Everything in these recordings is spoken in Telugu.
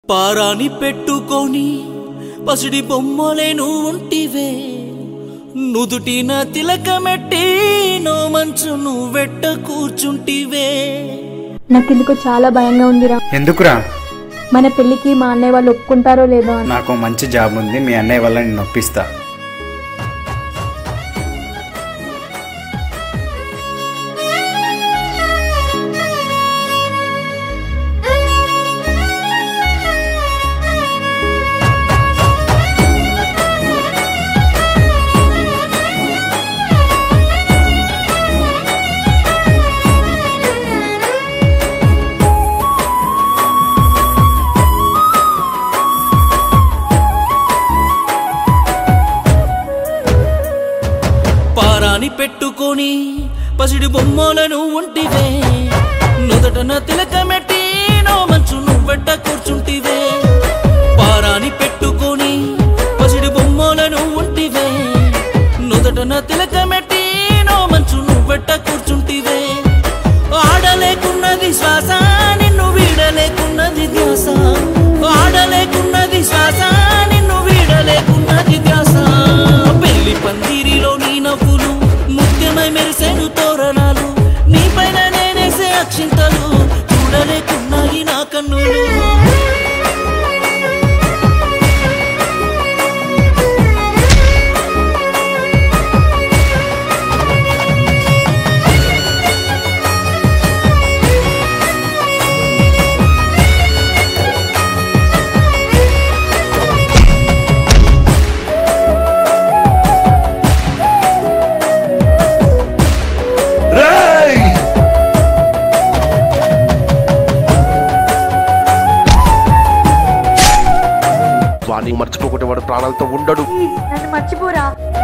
పారాని పెట్టుకొని పసిడి బొమ్మలేను ఉంటివే నుదుటిన తిలకమెట్టి నో మంచు నువ్వెట్ట కూర్చుంటివే నాకెందుకో చాలా భయంగా ఉందిరా ఎందుకురా మన పెళ్ళికి మా అన్నయ్య వాళ్ళు ఒప్పుకుంటారో లేదో అని నాకు మంచి జాబ్ ఉంది మీ అన్నయ్య వల్ల నేను నొప్పిస్తా పారాని పెట్టుకొని పసిడి బొమ్మలను ఉంటివే నుదటన తిలకమెట్టి నో మంచు నువ్వెట్ట కూర్చుంటివే పారాని పెట్టుకొని పసిడి బొమ్మలను ఉంటివే నుదటన తిలకమెట్టి నో మంచు నువ్వెట్ట కూర్చుంటివే ఆడలేకున్నది శ్వాస నిన్ను వీడలేకున్నది ధ్యాస ఆడలేకున్నది శ్వాస నిన్ను వీడలేకున్నది ధ్యాస పెళ్లి పందిరిలో నీ నవ్వులు ముత్యమై మెరిసేను తోరణాలు నీ పైన నేనేసే అక్షింతలు చూడలేకున్నాయి నా కన్నులు వాడిని మర్చిపోకుంటే వాడు ప్రాణాలతో ఉండడు నన్ను మర్చిపోరా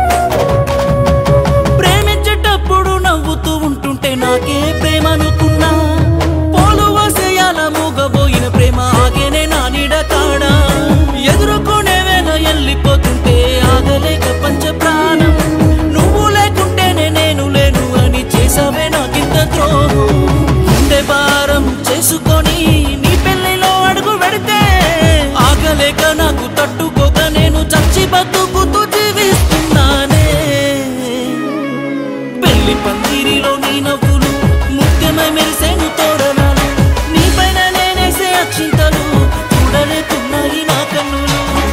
ప్రేమించేటప్పుడు నవ్వుతూ ఉంటుంటే నాకే ప్రేమ అనుకున్నా పోలు వసేయాల మూగబోయిన ప్రేమ ఆగేనే నా నీడ కాడా ఎదుర్కొనే వేళ వెళ్ళిపోతుంటే ఆగలేక పంచ ప్రాణం నువ్వు లేకుంటేనే నేను లేను అని చేసావే నాకింత ద్రోహం గుండె భారం చేసుకొని నీ పెళ్లిలో అడుగు పెడితే ఆగలేక నాకు తట్టుకోక నేను చచ్చి బతుకుతూ జీవిస్తున్నానే పెళ్లి పందిరిలో నీ నవ్వులు ముత్యమై మెరిసేను తోరణాలు నీ పైన నేనేసే అక్షింతలు చూడలేకున్నాయి నా కన్నులు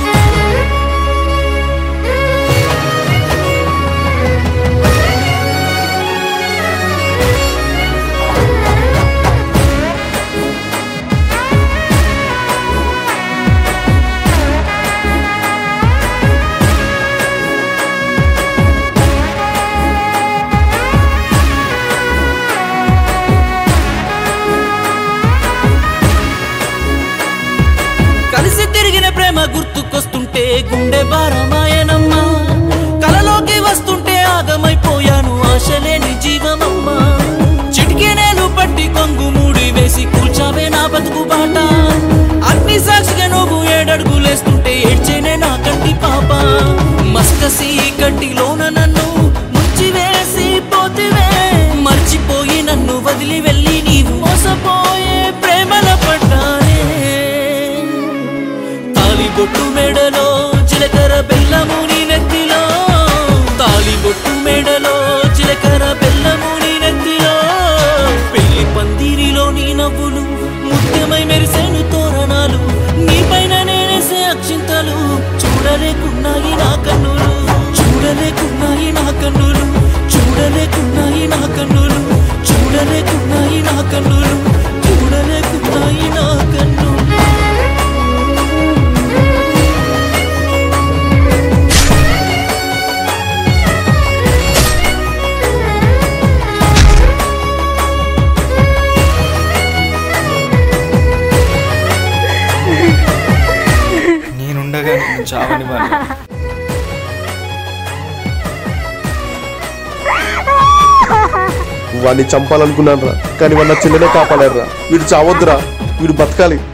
కలిసి తిరిగిన ప్రేమ గుర్తుకొస్తుంటే గుండె భారమాయనమ్మా కలలోకి వస్తుంటే ఆగమైపోయాను ఆశలేని జీవమమ్మా చిటికే నేను పట్టి కొంగు మూడి వేసి కూల్చావే నా బతుకు బాట అగ్ని సాక్షిగా నువ్వు ఏడడుగులేస్తుంటే ఏడ్చేనే నా కంటి పాప మస్కసి కట్టిలోన నన్ను ముంచి వేసి పోతివే మర్చిపోయి నన్ను వదిలి వెళ్ళి నీవు మోసపోయే ప్రేమల పడ్డానే తాలిబొట్టు మెడలో చిలకర బెల్లము నీ నెత్తిలో తాలిబొట్టు మెడలో చిలకర బెల్లము నీ నెత్తిలో పెళ్లి పందిరిలో నీ నవ్వులు ముఖ్యమై మెరిసేను తోరణాలు నీ పైన నేనేసే అక్షింతలు చూడలేకున్నాయి నా కన్నులు చూడలేకున్నాయి నా కన్నులు చూడలేకున్నాయి నా కన్నులు చూడలేకున్నాయి నా కన్నులు చూడలేకున్నాయి నా కన్నులు నేనుండగా నేను చావని వాళ్ళు వాడిని చంపాలనుకున్నాను రా కానీ వాడు నా చెల్లెనే కాపాడారు రా వీడు చావద్దురా వీడు బతకాలి